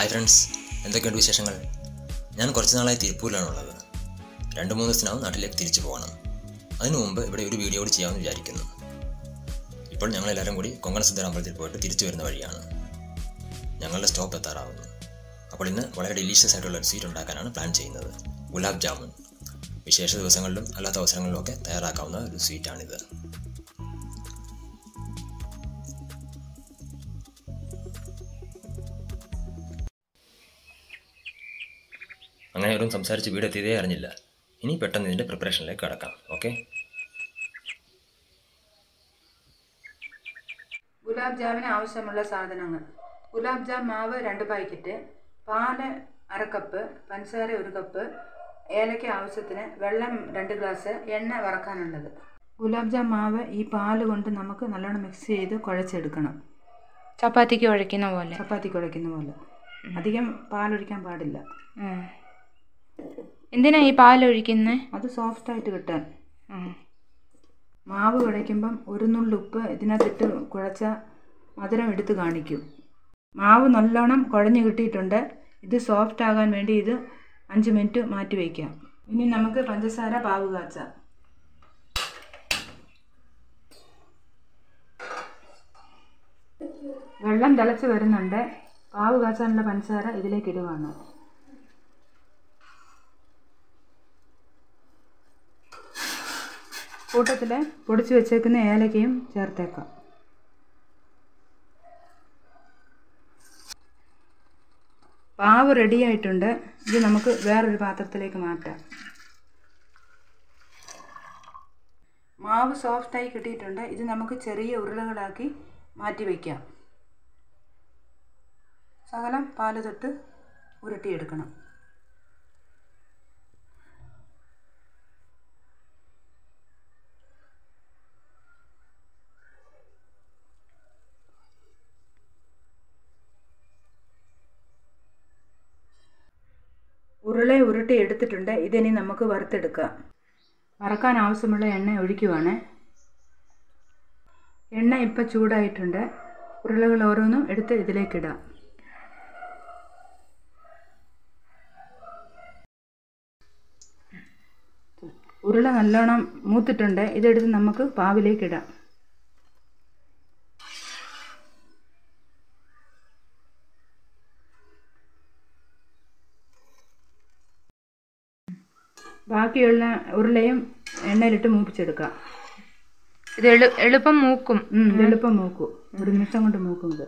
Hi friends എന്തൊക്കെയുണ്ട് വിശേഷങ്ങൾ ഞാൻ കുറച്ച് നാളായി തിരുപ്പൂരിലാണുള്ളത് രണ്ട് മൂന്ന് ദിവസത്തിനാവും നാട്ടിലേക്ക് തിരിച്ചു പോകണം അതിനു മുമ്പ് ഇവിടെ ഒരു വീഡിയോ കൂടി ചെയ്യാമെന്ന് വിചാരിക്കുന്നു ഇപ്പോൾ ഞങ്ങളെല്ലാവരും കൂടി കൊങ്കണ സിദ്ധർ അമ്പലത്തിൽ പോയിട്ട് തിരിച്ചു വരുന്ന വഴിയാണ് ഞങ്ങളുടെ സ്റ്റോപ്പ് എത്താറാവുന്നു അപ്പോൾ ഇന്ന് വളരെ ഡെലീഷ്യസ് ആയിട്ടുള്ള ഒരു സ്വീറ്റ് ഉണ്ടാക്കാനാണ് പ്ലാൻ ചെയ്യുന്നത് ഗുലാബ് ജാമുൻ വിശേഷ ദിവസങ്ങളിലും അല്ലാത്ത അവസരങ്ങളിലും ഒക്കെ തയ്യാറാക്കാവുന്ന ഒരു സ്വീറ്റാണിത് അങ്ങനെ ഒരു സംസാരിച്ച് വീടെത്തിയതേ അറിഞ്ഞില്ല ഇനി പെട്ടെന്ന് ഇതിൻ്റെ പ്രിപ്പറേഷനിലേക്ക് കടക്കാം ഓക്കെ ഗുലാബ് ജാമിന് ആവശ്യമുള്ള സാധനങ്ങൾ ഗുലാബ് ജാം മാവ് രണ്ട് പാക്കറ്റ് പാല് അര കപ്പ് പഞ്ചസാര ഒരു കപ്പ് ഏലക്ക ആവശ്യത്തിന് വെള്ളം രണ്ട് ഗ്ലാസ് എണ്ണ വറക്കാനുള്ളത് ഗുലാബ് ജാം മാവ് ഈ പാല് കൊണ്ട് നമുക്ക് നല്ലോണം മിക്സ് ചെയ്ത് കുഴച്ചെടുക്കണം ചപ്പാത്തിക്ക് കുഴക്കുന്ന പോലെ ചപ്പാത്തി കുഴയ്ക്കുന്ന പോലെ അധികം പാലൊഴിക്കാൻ പാടില്ല ഉം. എന്തിനാ ഈ പാലൊഴിക്കുന്നത് അത് സോഫ്റ്റായിട്ട് കിട്ടാൻ മാവ് കുഴയ്ക്കുമ്പം ഒരു നുള്ളുപ്പ് ഇതിനകത്തിട്ട് കുഴച്ച മധുരം എടുത്ത് കാണിക്കും മാവ് നല്ലോണം കുഴഞ്ഞ് കിട്ടിയിട്ടുണ്ട് ഇത് സോഫ്റ്റ് ആകാൻ വേണ്ടി ഇത് അഞ്ച് മിനിറ്റ് മാറ്റി വയ്ക്കാം ഇനി നമുക്ക് പഞ്ചസാര പാവ് കാച്ചാം വെള്ളം തിളച്ച് വരുന്നുണ്ട് പാവ് കാച്ചാനുള്ള പഞ്ചസാര ഇതിലേക്ക് ഇടുവാണ് കൂട്ടത്തിൽ പൊടിച്ച് വെച്ചേക്കുന്ന ഏലക്കയും ചേർത്തേക്കാം പാവ് റെഡി ആയിട്ടുണ്ട് ഇത് നമുക്ക് വേറൊരു പാത്രത്തിലേക്ക് മാറ്റാം മാവ് സോഫ്റ്റായി കിട്ടിയിട്ടുണ്ട് ഇത് നമുക്ക് ചെറിയ ഉരുളകളാക്കി മാറ്റി വയ്ക്കാം ശകലം പാല് തൊട്ട് ഉരുട്ടിയെടുക്കണം ഉരുള ഉരുട്ടി എടുത്തിട്ടുണ്ട് ഇതിനി നമുക്ക് വറുത്തെടുക്കാം വറക്കാൻ ആവശ്യമുള്ള എണ്ണ ഒഴിക്കുവാണ് എണ്ണ ഇപ്പം ചൂടായിട്ടുണ്ട് ഉരുളകൾ ഓരോന്നും എടുത്ത് ഇതിലേക്കിടാം ഉരുള നല്ലോണം മൂത്തിട്ടുണ്ട് ഇതെടുത്ത് നമുക്ക് പാവിലേക്കിടാം ബാക്കിയുള്ള ഉരുളയും എണ്ണയിലിട്ട് മൂപ്പിച്ചെടുക്കാം ഇത് എളു എളുപ്പം മൂക്കും ഉം, ഇത് എളുപ്പം മൂക്കും ഒരു നിമിഷം കൊണ്ട് മൂക്കും ഇത്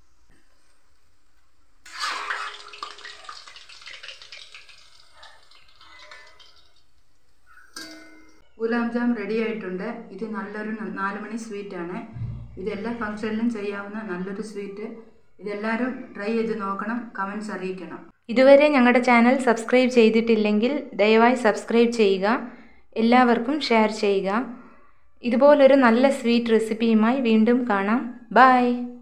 ഗുലാബ് ജാം റെഡി ആയിട്ടുണ്ട് ഇത് നല്ലൊരു ന- നാല് മണി സ്വീറ്റാണ് ഇതെല്ലാ ഫംഗ്ഷനിലും ചെയ്യാവുന്ന നല്ലൊരു സ്വീറ്റ് ഇതെല്ലാവരും ട്രൈ ചെയ്ത് നോക്കണം കമൻസ് അറിയിക്കണം ഇതുവരെ ഞങ്ങളുടെ ചാനൽ സബ്സ്ക്രൈബ് ചെയ്തിട്ടില്ലെങ്കിൽ ദയവായി സബ്സ്ക്രൈബ് ചെയ്യുക എല്ലാവർക്കും ഷെയർ ചെയ്യുക ഇതുപോലൊരു നല്ല സ്വീറ്റ് റെസിപ്പിയുമായി വീണ്ടും കാണാം ബൈ